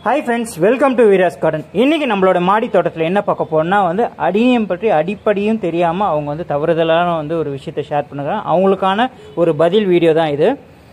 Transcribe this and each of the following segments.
hi friends welcome to Veera's garden இன்னைக்கு நம்மளோட மாடி தோட்டத்தில் என்ன பார்க்க போறோம்னா வந்து அடினியம் பற்றி அடிப்படையும் தெரியாமல் அவங்க வந்து தவறுதலான வந்து ஒரு விஷயத்தை ஷேர் பண்ணுறாங்க அவங்களுக்கான ஒரு பதில் வீடியோ தான் இது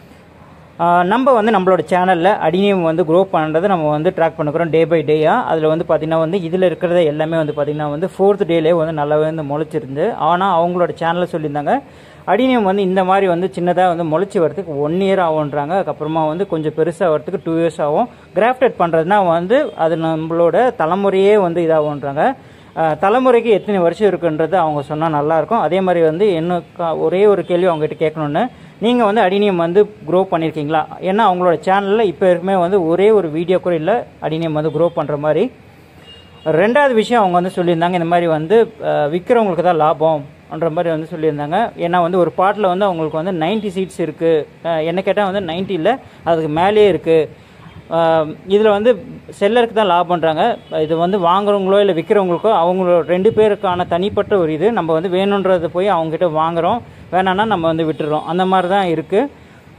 ஆஹ் நம்ம வந்து நம்மளோட சேனலில் அடினியம் வந்து க்ரோ பண்ணுறதை நம்ம வந்து ட்ராக் பண்ணுறோம் டே பை டேயாக அதில் வந்து பார்த்திங்கன்னா வந்து இதில் இருக்கிறத எல்லாமே வந்து பார்த்திங்கன்னா வந்து ஃபோர்த் டேலே வந்து நல்லாவே வந்து முளைச்சிருந்து ஆனால் அவங்களோட சேனலில் சொல்லியிருந்தாங்க அடினியம் வந்து இந்த மாதிரி வந்து சின்னதாக வந்து முளைச்சி வரதுக்கு ஒன் இயர் ஆகுன்றாங்க அதுக்கப்புறமா வந்து கொஞ்சம் பெருசாக வரதுக்கு டூ இயர்ஸ் ஆகும் கிராஃப்டட் பண்ணுறதுனா வந்து அது நம்மளோட தலைமுறையே வந்து இதாகுன்றாங்க ஆஹ் தலைமுறைக்கு எத்தனை வருஷம் இருக்குன்றது அவங்க சொன்னால் நல்லாயிருக்கும் அதே மாதிரி வந்து என்ன கா- ஒரே ஒரு கேள்வி அவங்ககிட்ட கேட்கணுன்னு நீங்கள் வந்து அடினியம் வந்து க்ரோ பண்ணியிருக்கீங்களா ஏன்னா அவங்களோட சேனலில் இப்போ இருக்குமே வந்து ஒரே ஒரு வீடியோ கூட இல்லை அடினியம் வந்து க்ரோ பண்ணுற மாதிரி ரெண்டாவது விஷயம் அவங்க வந்து சொல்லியிருந்தாங்க இந்த மாதிரி வந்து அஹ், விற்கிறவங்களுக்கு தான் லாபம்ன்ற மாதிரி வந்து சொல்லியிருந்தாங்க ஏன்னா வந்து ஒரு பாட்டில் வந்து அவங்களுக்கு வந்து 90 சீட்ஸ் இருக்குது என்ன கேட்டால் வந்து 90 இல்லை அதுக்கு மேலேயே இருக்குது இதில் வந்து செல்லருக்கு தான் லாபம்ன்றாங்க இது வந்து வாங்குறவங்களோ இல்லை விற்கிறவங்களுக்கோ அவங்களோட ரெண்டு பேருக்கான தனிப்பட்ட ஒரு இது நம்ம வந்து வேணுன்றதை போய் அவங்ககிட்ட வாங்குறோம் வேணான்னா நம்ம வந்து விட்டுறோம் அந்த மாதிரி தான் இருக்குது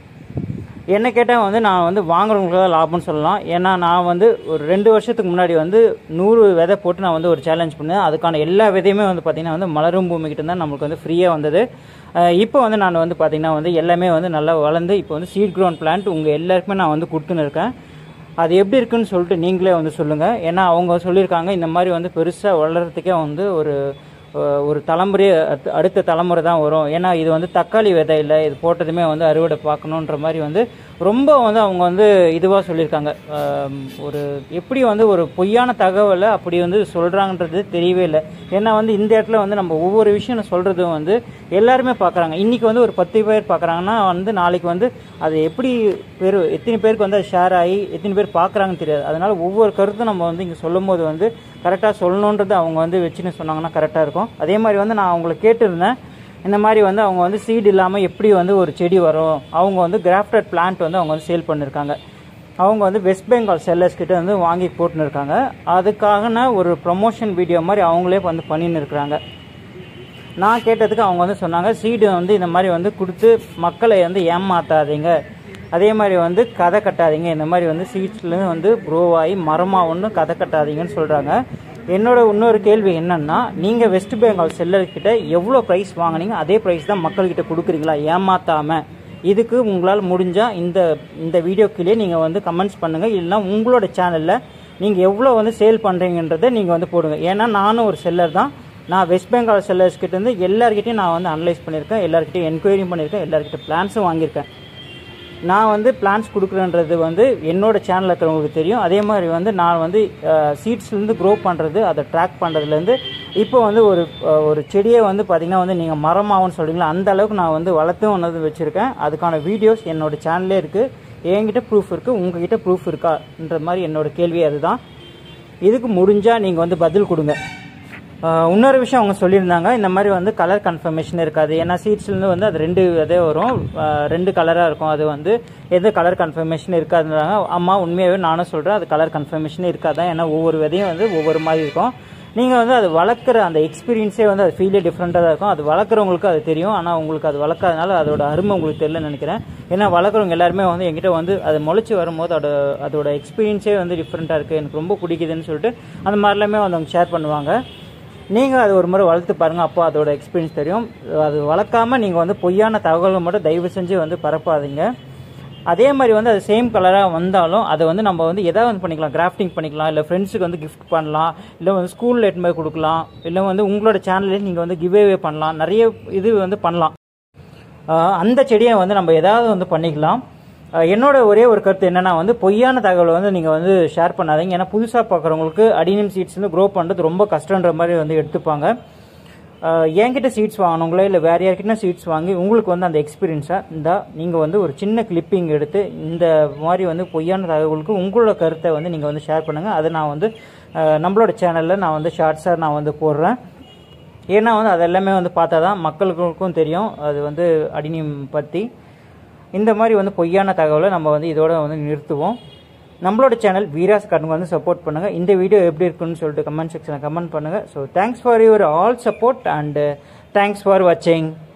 என்ன கேட்டால் வந்து நான் வந்து வாங்குறவங்களுக்கு தான் லாபம்னு சொல்லலாம் ஏன்னா நான் வந்து ஒரு ரெண்டு வருஷத்துக்கு முன்னாடி வந்து நூறு விதை போட்டு நான் வந்து ஒரு சேலஞ்ச் பண்ணேன் அதுக்கான எல்லா விதையுமே வந்து பார்த்திங்கன்னா வந்து மலரும் பூமி கிட்ட தான் நம்மளுக்கு வந்து ஃப்ரீயாக வந்தது அஹ் இப்போ வந்து நான் வந்து பார்த்திங்கன்னா வந்து எல்லாமே வந்து நல்லா வளர்ந்து இப்போ வந்து சீட் க்ரௌண்ட் பிளான்ட் உங்கள் எல்லாருக்குமே நான் வந்து கொடுத்துன்னு இருக்கேன் அது எப்படி இருக்குன்னு சொல்லிட்டு நீங்களே வந்து சொல்லுங்கள் ஏன்னா அவங்க சொல்லியிருக்காங்க இந்த மாதிரி வந்து பெருசாக வளர்கிறதுக்கே வந்து ஒரு அஹ், ஒரு தலைமுறை அடுத்த- அடுத்த தலைமுறை தான் வரும் ஏன்னா இது வந்து தக்காளி விதை இல்லை இது போட்டதுமே வந்து அறுவடை பார்க்கணுன்ற மாதிரி வந்து ரொம்ப வந்து அவங்க வந்து இதுவாக சொல்லியிருக்காங்க அஹ், ஒரு எப்படி வந்து ஒரு பொய்யான தகவலை அப்படி வந்து சொல்கிறாங்கன்றது தெரியவே இல்லை ஏன்னா வந்து இந்த இடத்துல வந்து நம்ம ஒவ்வொரு விஷயம் சொல்கிறதும் வந்து எல்லாருமே பார்க்குறாங்க இன்றைக்கி வந்து ஒரு பத்து பேர் பார்க்குறாங்கன்னா வந்து நாளைக்கு வந்து அது எப்படி பேர் எத்தனை பேருக்கு வந்து அது ஷேர் ஆகி எத்தனை பேர் பார்க்குறாங்கன்னு தெரியாது அதனால ஒவ்வொரு கருத்தும் நம்ம வந்து இங்கே சொல்லும் போது வந்து கரெக்டாக சொல்லணுன்றது அவங்க வந்து வச்சுன்னு சொன்னாங்கன்னா கரெக்டாக இருக்கும் அதே மாதிரி வந்து நான் அவங்கள கேட்டிருந்தேன் இந்த மாதிரி வந்து அவங்க வந்து சீட் இல்லாமல் எப்படி வந்து ஒரு செடி வரும் அவங்க வந்து கிராஃப்டட் பிளான்ட் வந்து அவங்க வந்து சேல் பண்ணியிருக்காங்க அவங்க வந்து வெஸ்ட் பெங்கால் செல்லர்ஸ் கிட்ட வந்து வாங்கி போட்டுன்னு இருக்காங்க அதுக்கான ஒரு ப்ரொமோஷன் வீடியோ மாதிரி அவங்களே வந்து பண்ணின்னு இருக்கிறாங்க நான் கேட்டதுக்கு அவங்க வந்து சொன்னாங்க சீடு வந்து இந்த மாதிரி வந்து கொடுத்து மக்களை வந்து ஏமாத்தாதீங்க அதே மாதிரி வந்து கதை கட்டாதீங்க இந்த மாதிரி வந்து சீட்ஸ்லேருந்து வந்து க்ரோ ஆகி மரமாக ஒன்று கதை கட்டாதீங்கன்னு சொல்கிறாங்க என்னோட இன்னொரு கேள்வி என்னன்னா நீங்கள் வெஸ்ட் பெங்கால் செல்லர்கிட்ட எவ்வளோ ப்ரைஸ் வாங்குனீங்க அதே ப்ரைஸ் தான் மக்கள்கிட்ட கொடுக்குறீங்களா ஏமாத்தாமல் இதுக்கு உங்களால் முடிஞ்சால் இந்த இந்த வீடியோக்குள்ளேயே நீங்கள் வந்து கமெண்ட்ஸ் பண்ணுங்கள் இல்லைன்னா உங்களோட சேனலில் நீங்கள் எவ்வளோ வந்து சேல் பண்ணுறீங்கன்றதை நீங்கள் வந்து போடுங்க ஏன்னா நானும் ஒரு செல்லர் தான் நான் வெஸ்ட் பெங்கால் செல்லர்ஸ் கிட்ட இருந்து எல்லார்கிட்டையும் நான் வந்து அனலைஸ் பண்ணியிருக்கேன் எல்லார்கிட்டையும் என்கொயரியும் பண்ணியிருக்கேன் எல்லார்கிட்ட பிளான்ஸும் வாங்கியிருக்கேன் நான் வந்து பிளான்ஸ் கொடுக்குறேன்றது வந்து என்னோட சேனலில் இருக்கிறவங்களுக்கு தெரியும் அதே மாதிரி வந்து நான் வந்து சீட்ஸ்லேருந்து க்ரோ பண்ணுறது அதை ட்ராக் பண்ணுறதுலேருந்து இப்போ வந்து ஒரு அஹ், ஒரு செடியை வந்து பார்த்திங்கன்னா வந்து நீங்கள் மரமாகும்னு சொல்கிறீங்களா அந்த அளவுக்கு நான் வந்து வளர்த்தும் ஒன்று வச்சுருக்கேன் அதுக்கான வீடியோஸ் என்னோட சேனல்லே இருக்குது என்கிட்ட ப்ரூஃப் இருக்குது உங்ககிட்ட ப்ரூஃப் இருக்கான்ற மாதிரி என்னோட கேள்வி அதுதான் இதுக்கு முடிஞ்சால் நீங்கள் வந்து பதில் கொடுங்க ஆஹ் இன்னொரு விஷயம் அவங்க சொல்லியிருந்தாங்க இந்த மாதிரி வந்து கலர் கன்ஃபர்மேஷன் இருக்காது ஏன்னா சீட்ஸ்லேருந்து வந்து அது ரெண்டு இதே வரும் ஆஹ் ரெண்டு கலராக இருக்கும் அது வந்து எது கலர் கன்ஃபர்மேஷன் இருக்காதுன்றாங்க அம்மா உண்மையாகவே நானும் சொல்கிறேன் அது கலர் கன்ஃபர்மேஷன் இருக்காதான் ஏன்னா ஒவ்வொரு விதையும் வந்து ஒவ்வொரு மாதிரி இருக்கும் நீங்கள் வந்து அது வளர்க்குற அந்த எக்ஸ்பீரியன்ஸே வந்து அது ஃபீலே டிஃப்ரெண்ட்டாக தான் இருக்கும் அது வளர்க்குறவங்களுக்கு அது தெரியும் ஆனால் உங்களுக்கு அது வளர்க்காதனால அதோட அருமை உங்களுக்கு தெரியலன்னு நினைக்கிறேன் ஏன்னா வளர்க்குறவங்க எல்லாருமே வந்து என்கிட்ட வந்து அது முளைச்சி வரும்போது அதோட அதோட எக்ஸ்பீரியன்ஸே வந்து டிஃப்ரெண்ட்டாக இருக்குது எனக்கு ரொம்ப பிடிக்குதுன்னு சொல்லிட்டு அந்த மாதிரிலாமே வந்து அவங்க ஷேர் பண்ணுவாங்க நீங்கள் அது ஒரு முறை வளர்த்து பாருங்கள் அப்போ அதோட எக்ஸ்பீரியன்ஸ் தெரியும் அது வளர்க்காம நீங்கள் வந்து பொய்யான தகவலை மட்டும் தயவு செஞ்சு வந்து பரப்பாதீங்க அதே மாதிரி வந்து அது சேம் கலராக வந்தாலும் அதை வந்து நம்ம வந்து எதாவது வந்து பண்ணிக்கலாம் கிராஃப்டிங் பண்ணிக்கலாம் இல்லை ஃப்ரெண்ட்ஸுக்கு வந்து கிஃப்ட் பண்ணலாம் இல்லை வந்து ஸ்கூலில் எட்டு போய் கொடுக்கலாம் இல்லை வந்து உங்களோட சேனல்லே நீங்கள் வந்து கிவ்வே பண்ணலாம் நிறைய இது வந்து பண்ணலாம் ஆஹ் அந்த செடியை வந்து நம்ம ஏதாவது வந்து பண்ணிக்கலாம் ஆஹ் என்னோட ஒரே ஒரு கருத்து என்னன்னா வந்து பொய்யான தகவலை வந்து நீங்கள் வந்து ஷேர் பண்ணாதீங்க ஏன்னா புதுசாக பார்க்குறவங்களுக்கு அடினியம் சீட்ஸ் வந்து க்ரோ பண்ணுறது ரொம்ப கஷ்டன்ற மாதிரி வந்து எடுத்துப்பாங்க ஆஹ் என்கிட்ட சீட்ஸ் வாங்கினவங்களோ இல்லை வேறு யார்கிட்ட சீட்ஸ் வாங்கி உங்களுக்கு வந்து அந்த எக்ஸ்பீரியன்ஸாக இருந்தால் நீங்கள் வந்து ஒரு சின்ன கிளிப்பிங் எடுத்து இந்த மாதிரி வந்து பொய்யான தகவலுக்கு உங்களோட கருத்தை வந்து நீங்கள் வந்து ஷேர் பண்ணுங்கள் அதை நான் வந்து ஆஹ் நம்மளோட சேனலில் நான் வந்து ஷார்ட்ஸாக நான் வந்து போடுறேன் ஏன்னா வந்து அது எல்லாமே வந்து பார்த்தா தான் மக்களுக்கும் தெரியும் அது வந்து அடினியம் பற்றி இந்த மாதிரி வந்து பொய்யான தகவலை நம்ம வந்து இதோட வந்து நிறுத்துவோம் நம்மளோட சேனல் வீராஸ் கார்டுங்க வந்து சப்போர்ட் பண்ணுங்கள் இந்த வீடியோ எப்படி இருக்குன்னு சொல்லிட்டு கமெண்ட் செக்ஷனில் கமெண்ட் பண்ணுங்கள் so thanks for your all support and thanks for வாட்சிங்